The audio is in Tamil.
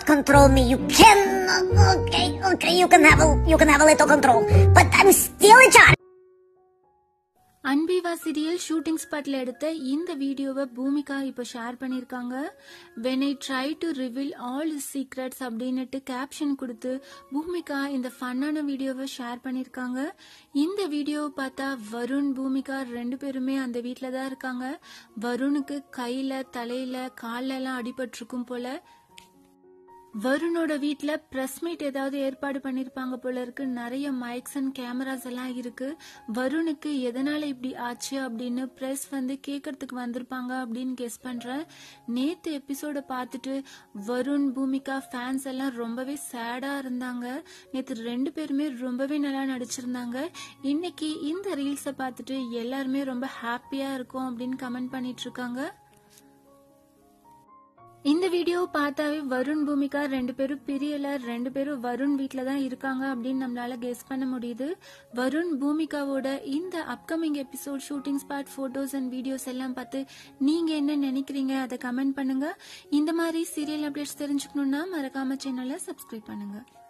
control me. You can, okay, okay, you can have a, you can have a little control, but I'm still in charge. Anbe Vaa serial shooting ஸ்பாட்ல எடுத்த இந்த வீடியோவை பூமிகா இப்போ ஷேர் பண்ணியிருக்காங்க when I try to reveal all secrets அப்படின்னுட்டு கேப்ஷன் கொடுத்து பூமிகா இந்த ஃபன்னான வீடியோவை ஷேர் பண்ணியிருக்காங்க இந்த வீடியோவை பார்த்தா வருண் பூமிகா ரெண்டு பேருமே அந்த வீட்டில் தான் இருக்காங்க வருணுக்கு கையில தலையில கால்ல எல்லாம் அடிபட்டிருக்கும் போல வருணோட வீட்ல பிரஸ் மீட் ஏதாவது ஏற்பாடு பண்ணிருப்பாங்க போல இருக்கு நிறைய மைக்ஸ் அண்ட் கேமராஸ் எல்லாம் இருக்கு வருணுக்கு எதனால இப்படி ஆச்சு அப்படின்னு பிரஸ் வந்து கேட்கறதுக்கு வந்திருப்பாங்க அப்படின்னு கெஸ் பண்றேன் நேத்து எபிசோட பார்த்துட்டு வருண் பூமிகா ஃபேன்ஸ் எல்லாம் ரொம்பவே சேடா இருந்தாங்க நேத்து ரெண்டு பேருமே ரொம்பவே நல்லா நடிச்சிருந்தாங்க இன்னைக்கு இந்த ரீல்ஸை பார்த்துட்டு எல்லாருமே ரொம்ப ஹாப்பியா இருக்கும் அப்படின்னு கமெண்ட் பண்ணிட்டு இருக்காங்க இந்த வீடியோ பார்த்தாவே வருண் பூமிகா ரெண்டு பேரும் பிரியல ரெண்டு பேரும் வருண் வீட்ல தான் இருக்காங்க அப்படின்னு நம்மளால கெஸ் பண்ண முடியுது வருண் பூமிகாவோட இந்த upcoming episode shooting spot photos and videos எல்லாம் பார்த்து நீங்க என்ன நினைக்கிறீங்க அதை கமெண்ட் பண்ணுங்க இந்த மாதிரி சீரியல் அப்டேட்ஸ் தெரிஞ்சுக்கணும்னா மறக்காம சேனலை சப்ஸ்கிரைப் பண்ணுங்க